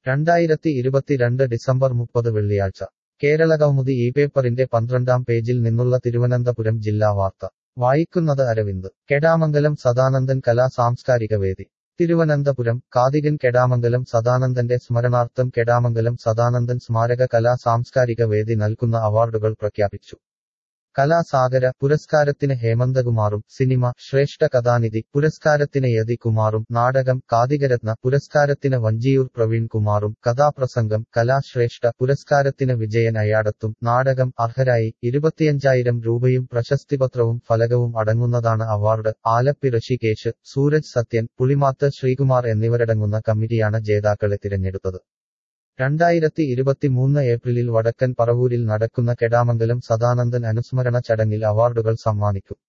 രണ്ടായിരത്തി ഇരുപത്തിരണ്ട് ഡിസംബർ മുപ്പത് വെള്ളിയാഴ്ച കേരളകൗമുദി ഈ പേപ്പറിന്റെ പന്ത്രണ്ടാം പേജിൽ നിന്നുള്ള തിരുവനന്തപുരം ജില്ലാ വാർത്ത വായിക്കുന്നത് അരവിന്ദ് കെടാമംഗലം സദാനന്ദൻ കലാ സാംസ്കാരിക വേദി തിരുവനന്തപുരം കാതികൻ കെടാമംഗലം സദാനന്ദന്റെ സ്മരണാർത്ഥം കെടാമംഗലം സദാനന്ദൻ സ്മാരക കലാ സാംസ്കാരിക വേദി നൽകുന്ന അവാർഡുകൾ പ്രഖ്യാപിച്ചു കലാസാഗര പുരസ്കാരത്തിന് ഹേമന്തകുമാറും സിനിമ ശ്രേഷ്ഠ കഥാനിധി പുരസ്കാരത്തിന് യതി കുമാറും നാടകം കാതികരത്ന പുരസ്കാരത്തിന് വഞ്ചിയൂർ പ്രവീൺ കുമാറും കഥാപ്രസംഗം കലാശ്രേഷ്ഠ പുരസ്കാരത്തിന് വിജയൻ അയാടത്തും നാടകം അർഹരായി ഇരുപത്തിയഞ്ചായിരം രൂപയും പ്രശസ്തിപത്രവും ഫലകവും അടങ്ങുന്നതാണ് അവാർഡ് ആലപ്പി ഋഷികേശ് സൂരജ് സത്യൻ പുളിമാത്ത് ശ്രീകുമാർ എന്നിവരടങ്ങുന്ന കമ്മിറ്റിയാണ് ജേതാക്കളെ തിരഞ്ഞെടുത്തത് രണ്ടായിരത്തി ഇരുപത്തിമൂന്ന് ഏപ്രിലിൽ വടക്കൻ പറവൂരിൽ നടക്കുന്ന കെടാമംഗലം സദാനന്ദൻ അനുസ്മരണ ചടങ്ങിൽ അവാർഡുകൾ സമ്മാനിക്കും